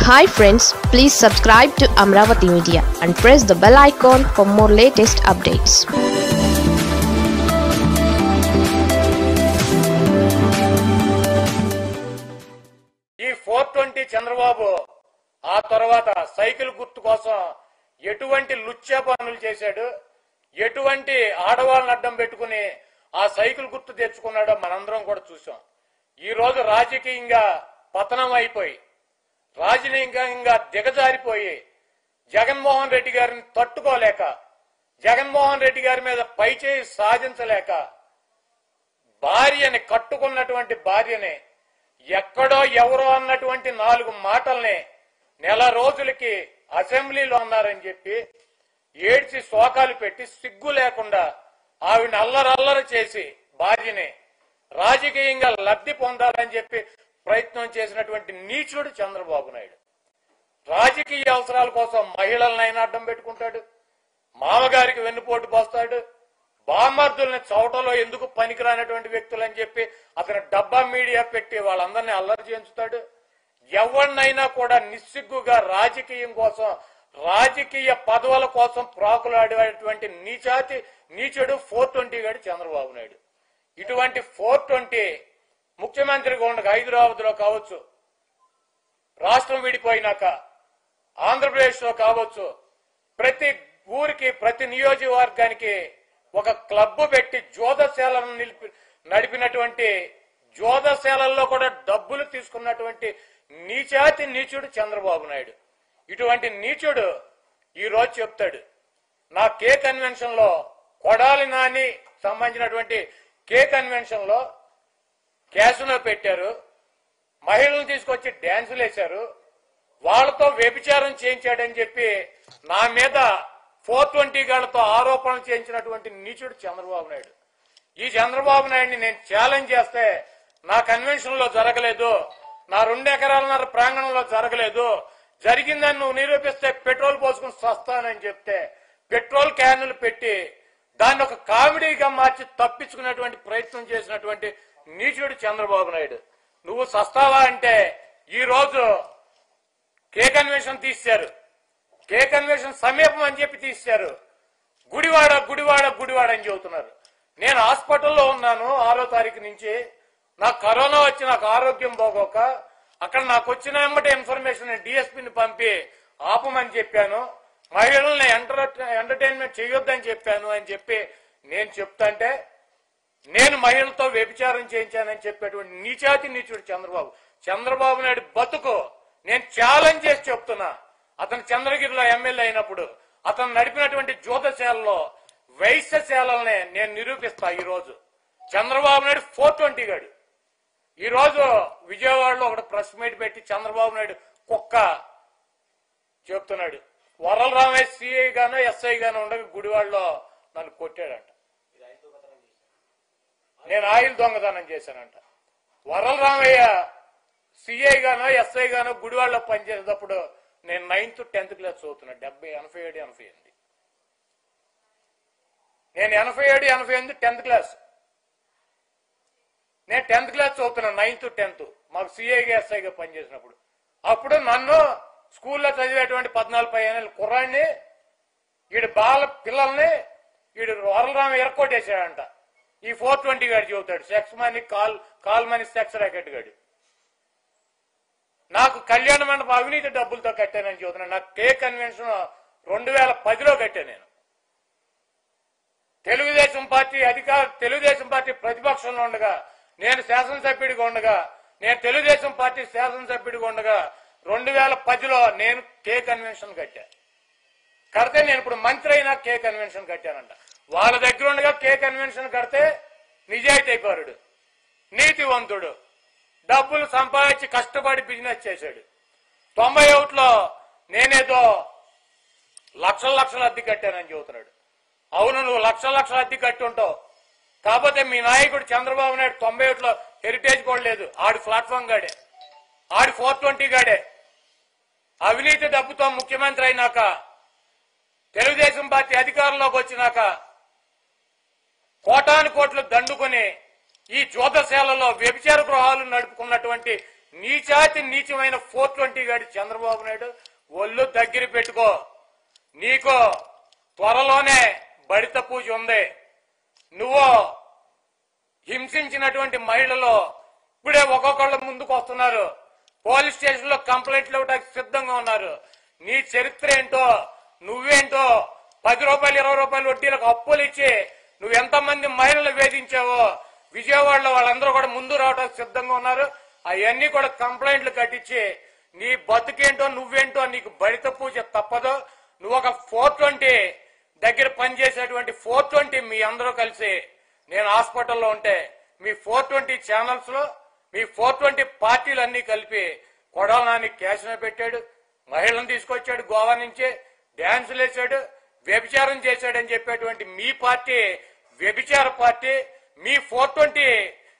Hi friends please subscribe to Amaravati media and press the bell icon for more latest updates ఈ four twenty Chandrababu ఆ తర్వాత cycle గుర్తు కోసం ఎటువంటి లుచ్చా పనులు చేశాడు ఎటువంటి ఆడవాళ్ళని అడ్డం పెట్టుకుని ఆ సైకిల్ గుర్తు తెచ్చుకున్నాడో మనందరం కూడా చూసాం ఈ రోజు రాజకీయంగా పతనం అయిపోయి రాజకీయంగా దిగజారిపోయి జగన్మోహన్ రెడ్డి గారిని తట్టుకోలేక జగన్మోహన్ రెడ్డి గారి మీద పైచేయి సాధించలేక భార్యని కట్టుకున్నటువంటి భార్యని ఎక్కడో ఎవరో అన్నటువంటి నాలుగు మాటల్ని నెల రోజులకి అసెంబ్లీలో అన్నారని చెప్పి ఏడ్చి శోకాలు పెట్టి సిగ్గు లేకుండా ఆవిడ అల్లరల్లరి చేసి భార్యని రాజకీయంగా లబ్ధి పొందాలని చెప్పి ప్రయత్నం చేసినటువంటి నీచుడు చంద్రబాబు నాయుడు రాజకీయ అవసరాల కోసం మహిళలనైనా అడ్డం పెట్టుకుంటాడు మామగారికి వెన్నుపోటు పోస్తాడు బామర్దుల్ని చౌటలో ఎందుకు పనికిరానటువంటి వ్యక్తులు అని చెప్పి అతను డబ్బా మీడియా పెట్టి వాళ్ళందరినీ అల్లరి చేయించుతాడు ఎవరినైనా కూడా నిస్సిగ్గుగా రాజకీయం కోసం రాజకీయ పదవుల కోసం ప్రాకులాడేటువంటి నీచాతి నీచుడు ఫోర్ ట్వంటీ గడి చంద్రబాబు నాయుడు ఇటువంటి ఫోర్ ట్వంటీ ముఖ్యమంత్రిగా ఉండగా హైదరాబాద్ లో కావచ్చు రాష్ట్రం విడిపోయినాక ఆంధ్రప్రదేశ్ లో కావచ్చు ప్రతి ఊరికి ప్రతి నియోజకవర్గానికి ఒక క్లబ్ పెట్టి జోదశాలను నిలిపి నడిపినటువంటి జోదశాలల్లో కూడా డబ్బులు తీసుకున్నటువంటి నీచాతి నీచుడు చంద్రబాబు నాయుడు ఇటువంటి నీచుడు ఈ రోజు చెప్తాడు నా కే కన్వెన్షన్ లో కొడాలి నాని సంబంధించినటువంటి కే కన్వెన్షన్ లో క్యాసులో పెట్టారు మహిళలను తీసుకొచ్చి డ్యాన్సులు వేశారు వాళ్ళతో వ్యభిచారం చేయించాడని చెప్పి నా మీద ఫోర్ ట్వంటీ గాళ్లతో ఆరోపణలు చేయించినటువంటి నీచుడు చంద్రబాబు నాయుడు ఈ చంద్రబాబు నాయుడిని నేను ఛాలెంజ్ చేస్తే నా కన్వెన్షన్ లో జరగలేదు నా రెండు ఎకరాలన్నర ప్రాంగణంలో జరగలేదు జరిగిందని నువ్వు నిరూపిస్తే పెట్రోల్ పోసుకుని సస్తానని చెప్తే పెట్రోల్ క్యానులు పెట్టి దాన్ని ఒక కామెడీగా మార్చి తప్పించుకునేటువంటి ప్రయత్నం చేసినటువంటి నీచుడు చంద్రబాబు నాయుడు నువ్వు సస్తావా అంటే ఈ రోజు కే కన్వెన్షన్ తీశారు కే కన్వెన్షన్ సమీపం అని చెప్పి తీశారు గుడివాడ గుడివాడ గుడివాడ అని చెబుతున్నారు నేను హాస్పిటల్లో ఉన్నాను ఆరో తారీఖు నుంచి నాకు కరోనా వచ్చి నాకు ఆరోగ్యం పోగోక అక్కడ నాకు వచ్చిన వెంబటే ఇన్ఫర్మేషన్ డిఎస్పీని పంపి ఆపమని చెప్పాను మహిళల్ని ఎంటర్ ఎంటర్టైన్మెంట్ చేయొద్దని చెప్పాను అని చెప్పి నేను చెప్తాంటే నేను మహిళలతో వ్యభిచారం చేయించానని చెప్పేటువంటి నీచాతి నీచుడు చంద్రబాబు చంద్రబాబు నాయుడు బతుకు నేను ఛాలెంజ్ చేసి చెప్తున్నా అతను చంద్రగిరిలో ఎమ్మెల్యే అయినప్పుడు అతను నడిపినటువంటి జ్యోతశాలలో వైశ్యశాలనే నేను నిరూపిస్తా ఈ రోజు చంద్రబాబు నాయుడు ఫోర్ ట్వంటీ గాడు ఈ రోజు విజయవాడలో ఒకటి ప్రెస్ మీట్ పెట్టి చంద్రబాబు నాయుడు కుక్క చెప్తున్నాడు వరల రామయ్య సిఐ గానో ఎస్ఐ గానో ఉండగా గుడివాడలో నన్ను కొట్టాడంట నేను ఆయిల్ దొంగతనం చేశానంట వరల రామయ్య సిఐ గానో ఎస్ఐ గానో గుడివాడలో పనిచేసేటప్పుడు నేను నైన్త్ టెన్త్ క్లాస్ చదువుతున్నా డెబ్బై ఎనభై ఏడు ఎనభై ఎనిమిది నేను ఎనభై ఏడు ఎనభై ఎనిమిది టెన్త్ క్లాస్ నేను టెన్త్ క్లాస్ చదువుతున్నా నైన్త్ టెన్త్ మాకు సిఐగా ఎస్ఐగా పనిచేసినప్పుడు అప్పుడు నన్ను స్కూల్లో చదివేటువంటి పద్నాలుగు పదిహేను కుర్రాడిని వీడి బాల పిల్లల్ని వీడు వరలరామ ఎరకొట్టేశాడంట ఈ ఫోర్ ట్వంటీ గాడు చెబుతాడు sex money call call money sex racket గాడు నాకు కళ్యాణ మండపం అవినీతి డబ్బులతో కట్టానని చెబుతున్నాను నాకు కే కన్వెన్షన్ రెండు వేల పదిలో కట్టాను నేను తెలుగుదేశం పార్టీ అధికార తెలుగుదేశం పార్టీ ప్రతిపక్షంలో ఉండగా నేను శాసనసభ్యుడిగా ఉండగా నేను తెలుగుదేశం పార్టీ శాసనసభ్యుడిగా ఉండగా రెండు వేల పదిలో నేను కే కన్వెన్షన్ కట్టా కడితే నేను ఇప్పుడు మంత్రి అయినా కే కన్వెన్షన్ కట్టానంట వాళ్ళ దగ్గర ఉండగా కే కన్వెన్షన్ కడితే నిజాయితీ పరుడు నీతివంతుడు డబ్బులు సంపాదించి కష్టపడి బిజినెస్ చేశాడు తొంభై ఒకటిలో నేనేదో లక్షల లక్షల అద్దె కట్టానని చెబుతున్నాడు అవును నువ్వు లక్షల లక్షల అద్దె కట్టి ఉంటావు కాకపోతే మీ నాయకుడు చంద్రబాబు నాయుడు తొంభై ఒకటిలో హెరిటేజ్ కూడా లేదు ఆడి ప్లాట్ఫామ్ గాడే ఆడి ఫోర్ ట్వంటీ గాడే అవినీతి డబ్బుతో ముఖ్యమంత్రి అయినాక తెలుగుదేశం పార్టీ అధికారంలోకి వచ్చినాక కోటాను కోట్లు దండుకొని ఈ జ్యోతశాలలో వ్యభిచార గృహాలు నడుపుకున్నటువంటి నీచాతి నీచమైన ఫోర్ ట్వంటీ గాడి చంద్రబాబు నాయుడు ఒళ్ళు దగ్గర పెట్టుకో నీకు త్వరలోనే బడిత పూజ ఉంది నువ్వు హింసించినటువంటి మహిళలు ఇప్పుడే ఒక్కొక్కళ్ళు ముందుకు వస్తున్నారు పోలీస్ స్టేషన్ లో కంప్లైంట్లు ఇవ్వడానికి సిద్ధంగా ఉన్నారు నీ చరిత్ర ఏంటో నువ్వేంటో పది రూపాయలు ఇరవై రూపాయలు వడ్డీలకు అప్పులు ఇచ్చి నువ్వు ఎంతమంది మహిళలు వేధించావో విజయవాడలో వాళ్ళందరూ కూడా ముందు రావడానికి సిద్ధంగా ఉన్నారు అవన్నీ కూడా కంప్లైంట్లు కట్టించి నీ బతుకేంటో నువ్వేంటో నీకు బడిత పూజ తప్పదు నువ్వు ఒక ఫోర్ ట్వంటీ దగ్గర పనిచేసేటువంటి ఫోర్ ట్వంటీ మీ అందరూ కలిసి నేను హాస్పిటల్లో ఉంటే మీ ఫోర్ ట్వంటీ ఛానల్స్ లో మీ ఫోర్ ట్వంటీ పార్టీలు అన్ని కలిపి కొడవ నాని క్యాష్న పెట్టాడు మహిళలను తీసుకొచ్చాడు గోవా నుంచి డ్యాన్సులు వేసాడు వ్యభిచారం చేశాడని చెప్పేటువంటి మీ పార్టీ వ్యభిచార పార్టీ మీ ఫోర్ ట్వంటీ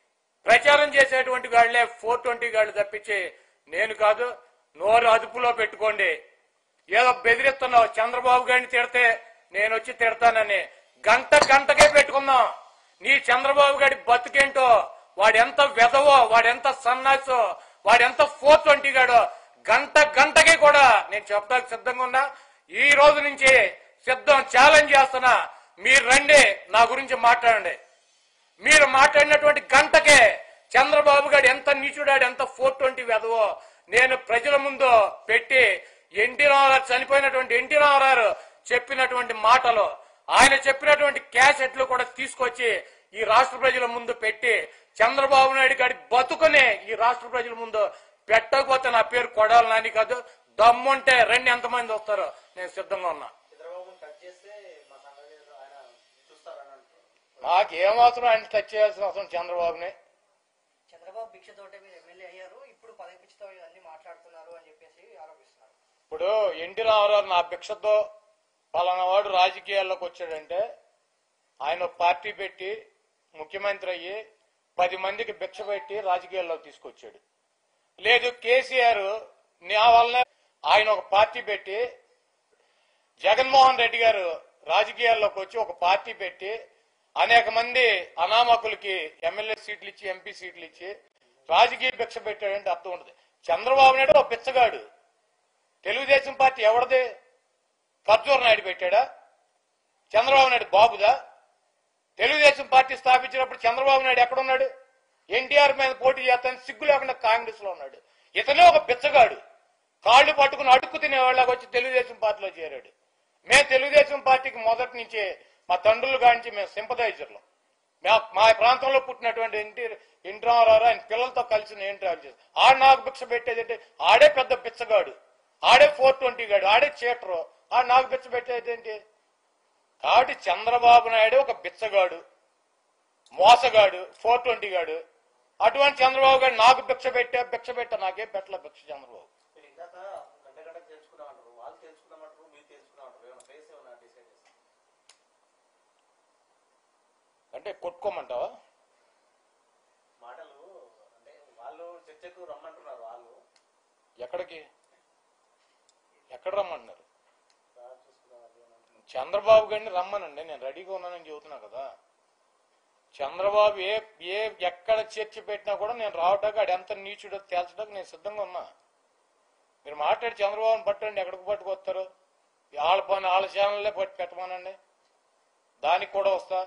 ప్రచారం చేసేటువంటి గాళ్లే ఫోర్ ట్వంటీ గాళ్ళు తప్పించి నేను కాదు నోరు అదుపులో పెట్టుకోండి ఏదో బెదిరిస్తున్నావు చంద్రబాబు గారిని తిడితే నేను వచ్చి తిడతానని గంట గంటకే పెట్టుకుందాం నీ చంద్రబాబు గారి బతుకేంటో వాడెంత వెదవో వాడెంత సన్నాసో వాడెంత ఫోర్ ట్వంటీ గాడో గంట గంటకి కూడా నేను చెప్పడానికి సిద్ధంగా ఉన్నా ఈ రోజు నుంచి సిద్ధం ఛాలెంజ్ చేస్తున్నా మీరు రండి నా గురించి మాట్లాడండి మీరు మాట్లాడినటువంటి గంటకే చంద్రబాబు గారు ఎంత నీచుడాడు ఎంత ఫోర్ ట్వంటీ వెదవో నేను ప్రజల ముందు పెట్టి ఎన్టీ రామారావు చనిపోయినటువంటి ఎన్టీ రామారావు చెప్పినటువంటి మాటలు ఆయన చెప్పినటువంటి క్యాసెట్లు కూడా తీసుకొచ్చి ఈ రాష్ట్ర ప్రజల ముందు పెట్టి చంద్రబాబు నాయుడు గారి బతుకునే ఈ రాష్ట్ర ప్రజల ముందు పెట్టకపోతే నా పేరు కొడాలి నాని కాదు దమ్ముంటే రెండు ఎంతమంది వస్తారో నేను సిద్ధంగా ఉన్నా చంద్రబాబుని టచ్ చేస్తే మా సంగతి ఏదో ఆయన చూస్తారని అంటున్నారు నాకేం అవసరం ఆయన టచ్ చేయాల్సిన అవసరం చంద్రబాబుని చంద్రబాబు భిక్షతోటే మీరు ఎమ్మెల్యే అయ్యారు ఇప్పుడు పదవి పిచ్చితో ఇవన్నీ మాట్లాడుతున్నారు అని చెప్పేసి ఆరోపిస్తున్నారు ఇప్పుడు ఎన్టీ రామారావు నా భిక్షతో పలానా వాడు రాజకీయాల్లోకి వచ్చాడంటే ఆయన ఒక పార్టీ పెట్టి ముఖ్యమంత్రి అయ్యి పది మందికి భిక్ష పెట్టి రాజకీయాల్లోకి తీసుకొచ్చాడు లేదు కేసీఆర్ నా వల్లనే ఆయన ఒక పార్టీ పెట్టి జగన్మోహన్ రెడ్డి గారు రాజకీయాల్లోకి వచ్చి ఒక పార్టీ పెట్టి అనేక మంది అనామకులకి ఎమ్మెల్యే సీట్లు ఇచ్చి ఎంపీ సీట్లు ఇచ్చి రాజకీయ భిక్ష పెట్టాడంటే అర్థం ఉండదు చంద్రబాబు నాయుడు ఒక బిచ్చగాడు తెలుగుదేశం పార్టీ ఎవరిది ఖర్జూర్ నాయుడు పెట్టాడా చంద్రబాబు నాయుడు బాబుదా తెలుగుదేశం పార్టీ స్థాపించినప్పుడు చంద్రబాబు నాయుడు ఎక్కడున్నాడు ఎన్టీఆర్ మీద పోటీ చేస్తాను సిగ్గు లేకుండా కాంగ్రెస్ లో ఉన్నాడు ఇతనే ఒక బిచ్చగాడు కాళ్ళు పట్టుకుని అడుక్కు తినేవాళ్ళకి వచ్చి తెలుగుదేశం పార్టీలో చేరాడు మేము తెలుగుదేశం పార్టీకి మొదటి నుంచే మా తండ్రులు కాంచి మేము సింపదైజర్లు మా- మా ప్రాంతంలో పుట్టినటువంటి ఎన్టీ ఎన్టీ రామారావు ఆయన పిల్లలతో కలిసి నేను ట్రావెల్ చేస్తాను ఆడు నాకు భిక్ష పెట్టేదంటే ఆడే పెద్ద బిచ్చగాడు ఆడే ఫోర్ ట్వంటీ గాడు ఆడే చీటరు ఆడు నాకు భిక్ష పెట్టేదేంటి కాబట్టి చంద్రబాబు నాయుడు ఒక బిచ్చగాడు మోసగాడు ఫోర్ ట్వంటీ గాడు అటువంటి చంద్రబాబు గారు నాకు భిక్ష పెట్టా భిక్ష పెట్టా నాకేం పెట్టలే భిక్ష చంద్రబాబు మీరు ఇందాక గంట గంట తెలుసుకున్నామంటారు వాళ్ళు తెలుసుకున్నామంటారు మీరు తెలుసుకున్నామంటారు ఏమైనా ప్లేస్ ఏమైనా డిసైడ్ చేస్తారు అంటే కొట్టుకోమంటావా మాటలు అంటే వాళ్ళు చర్చకు రమ్మంటున్నారు వాళ్ళు ఎక్కడికి ఎక్కడ రమ్మంటున్నారు సార్ చూసుకున్నాం అది అని అంటున్నారు. చంద్రబాబు గారిని రమ్మనండి నేను రెడీగా ఉన్నానని చెబుతున్నా కదా చంద్రబాబు ఏ ఏ ఎక్కడ చర్చ పెట్టినా కూడా నేను రావటానికి ఆడు ఎంత నీచుడో తేల్చడానికి నేను సిద్ధంగా ఉన్నా మీరు మాట్లాడి చంద్రబాబుని పట్టండి ఎక్కడికి పట్టుకొస్తారు వాళ్ళ పని వాళ్ళ ఛానల్లే పట్టి పెట్టమనండి దానికి కూడా వస్తా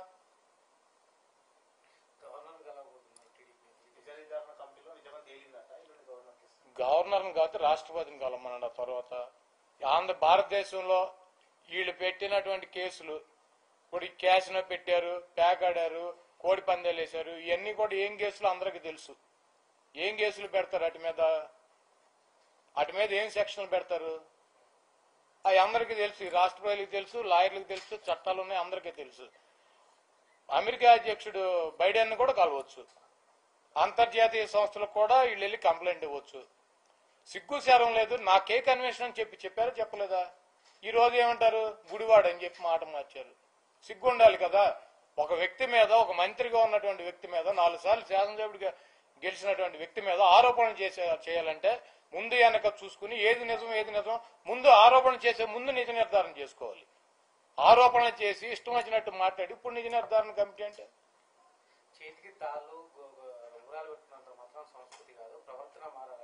గవర్నర్ కలవబోతున్నారు టీడీపీ నిజ నిర్ధారణ కమిటీలో నిజంగా తేలిందట ఇల్లు గవర్నర్ ఇస్తారు గవర్నర్ని కాదు రాష్ట్రపతిని కలమనండి ఆ తర్వాత ఆంధ్ర భారతదేశంలో వీళ్ళు పెట్టినటువంటి కేసులు ఇప్పుడు ఈ క్యాసినో పెట్టారు ప్యాక్ ఆడారు కోడి పందాలు వేశారు ఇవన్నీ కూడా ఏం కేసులు అందరికీ తెలుసు ఏం కేసులు పెడతారు అటు మీద అటు మీద ఏం సెక్షన్లు పెడతారు అవి అందరికీ తెలుసు ఈ రాష్ట్ర ప్రజలకు తెలుసు లాయర్లకు తెలుసు చట్టాలు ఉన్నాయి అందరికీ తెలుసు అమెరికా అధ్యక్షుడు బైడెన్ కూడా కలవచ్చు అంతర్జాతీయ సంస్థలకు కూడా వీళ్ళు వెళ్ళి కంప్లైంట్ ఇవ్వచ్చు సిగ్గు శారం లేదు నాకే కన్వెన్షన్ అని చెప్పి చెప్పారా చెప్పలేదా ఈ రోజు ఏమంటారు గుడివాడ అని చెప్పి మాట మార్చారు సిగ్గు ఉండాలి కదా ఒక వ్యక్తి మీద ఒక మంత్రిగా ఉన్నటువంటి వ్యక్తి మీద నాలుగు సార్లు శాసనసభ్యుడిగా గెలిచినటువంటి వ్యక్తి మీద ఆరోపణలు చేసే చేయాలంటే ముందు వెనక చూసుకుని ఏది నిజం ఏది నిజం ముందు ఆరోపణ చేసే ముందు నిజ నిర్ధారణ చేసుకోవాలి ఆరోపణలు చేసి ఇష్టం వచ్చినట్టు మాట్లాడి ఇప్పుడు నిజ నిర్ధారణ కమిటీ అంటే చేతికి తాళ్ళు గు- గు- ఉంగరాలు పెట్టినంత మాత్రం సంస్కృతి కాదు ప్రవర్తన మారాలి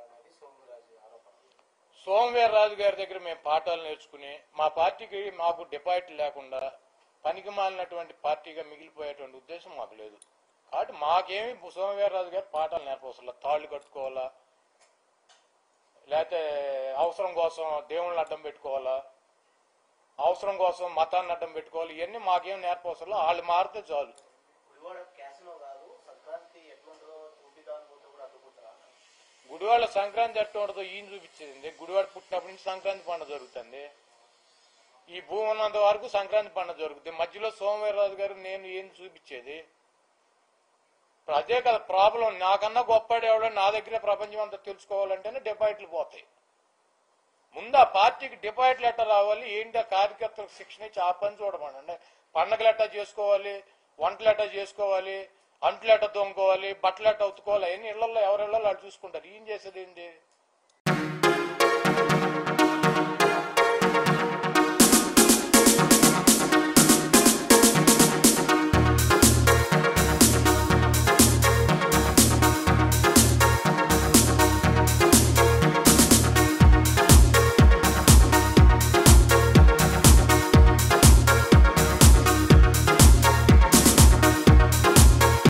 సోమవీర్రాజు గారి దగ్గర మేము పాఠాలు నేర్చుకుని మా పార్టీకి మాకు డిపాజిట్ లేకుండా పనికి మాలినటువంటి పార్టీగా మిగిలిపోయేటువంటి ఉద్దేశం మాకు లేదు కాబట్టి మాకేమి సోమవీర్రాజు గారు పాఠాలు నేర్పవసరం లేదు. తాళ్ళు కట్టుకోవాలా లేకపోతే అవసరం కోసం దేవుళ్ళని అడ్డం పెట్టుకోవాలా అవసరం కోసం మతాన్ని అడ్డం పెట్టుకోవాలి ఇవన్నీ మాకేం నేర్పవసరం లేదు. వాళ్ళు మారితే చాలు గుడివాడ క్యాసినో కాదు సంక్రాంతి ఎట్లుంటుందో చూపిద్దామని పోతే కూడా అడ్డుకుంటారా గుడివాడ సంక్రాంతి ఎట్లా ఉండదో ఈయన చూపించేది గుడివాడ పుట్టినప్పటి నుంచి సంక్రాంతి పండుగ జరుగుతుంది ఈ భూమి ఉన్నంత వరకు సంక్రాంతి పండుగ జరుగుతుంది మధ్యలో సోమవీర్రాజు గారు నేను ఏం చూపించేది ఇప్పుడు అదే కదా ప్రాబ్లం నాకన్నా గొప్పవాడు ఎవడో నా దగ్గర ప్రపంచం అంతా తెలుసుకోవాలంటేనే డిపాజిట్లు పోతాయి ముందు ఆ పార్టీకి డిపాజిట్లు ఎట్లా రావాలి ఏంటి ఆ కార్యకర్తలకు శిక్షణ ఇచ్చి ఆ పని చూడమనండి పండగలు ఎట్టా చేసుకోవాలి వంటలు ఎట్టా చేసుకోవాలి అంట్లు ఎట్ట తోముకోవాలి బట్టలు ఎట్ట ఉతుకోవాలి అవన్నీ ఇళ్లలో ఎవరిళ్ళలో వాళ్ళు చూసుకుంటారు ఏం చేసేది ఏంటి